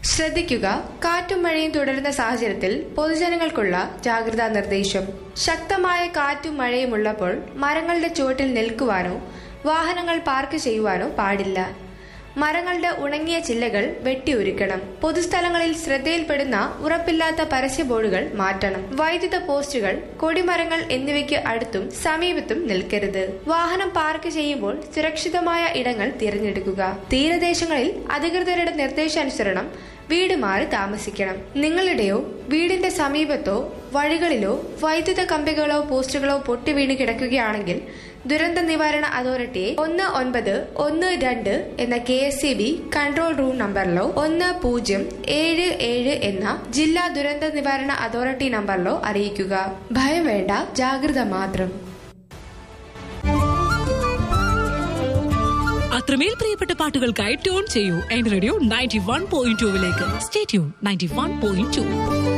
ശ്രദ്ധിക്കുക കാറ്റും മഴയും തുടരുന്ന സാഹചര്യത്തിൽ പൊതുജനങ്ങൾക്കുള്ള ജാഗ്രതാ നിർദ്ദേശം ശക്തമായ കാറ്റും മഴയും ഉള്ളപ്പോൾ മരങ്ങളുടെ ചുവട്ടിൽ നിൽക്കുവാനോ വാഹനങ്ങൾ പാർക്ക് ചെയ്യുവാനോ പാടില്ല മരങ്ങളുടെ ഉണങ്ങിയ ചില്ലകൾ വെട്ടിയൊരുക്കണം പൊതുസ്ഥലങ്ങളിൽ ശ്രദ്ധയിൽപ്പെടുന്ന ഉറപ്പില്ലാത്ത പരസ്യ ബോർഡുകൾ മാറ്റണം വൈദ്യുത പോസ്റ്റുകൾ കൊടിമരങ്ങൾ എന്നിവയ്ക്ക് അടുത്തും സമീപത്തും നിൽക്കരുത് വാഹനം പാർക്ക് ചെയ്യുമ്പോൾ സുരക്ഷിതമായ ഇടങ്ങൾ തിരഞ്ഞെടുക്കുക തീരദേശങ്ങളിൽ അധികൃതരുടെ നിർദ്ദേശാനുസരണം വീട് മാറി താമസിക്കണം നിങ്ങളുടെയോ വീടിന്റെ സമീപത്തോ വഴികളിലോ വൈദ്യുത കമ്പികളോ പോസ്റ്റുകളോ പൊട്ടി വീണ് കിടക്കുകയാണെങ്കിൽ ദുരന്ത നിവാരണ അതോറിറ്റിയെ ഒന്ന് ഒൻപത് ഒന്ന് രണ്ട് എന്ന K S C B control room നമ്പറിലോ ഒന്ന് പൂജ്യം ഏഴ് ഏഴ് എന്ന ജില്ലാ ദുരന്ത നിവാരണ അതോറിറ്റി നമ്പറിലോ അറിയിക്കുക ഭയം വേണ്ട ജാഗ്രത മാത്രം അത്രമേൽ പ്രിയപ്പെട്ട പാട്ടുകൾക്കായി ട്യൂൺ ചെയ്യൂ എൻ റേഡിയോ നയൻറ്റി വൺ പോയിന്റ് ടുവിലേക്ക് stay tune ninety one point to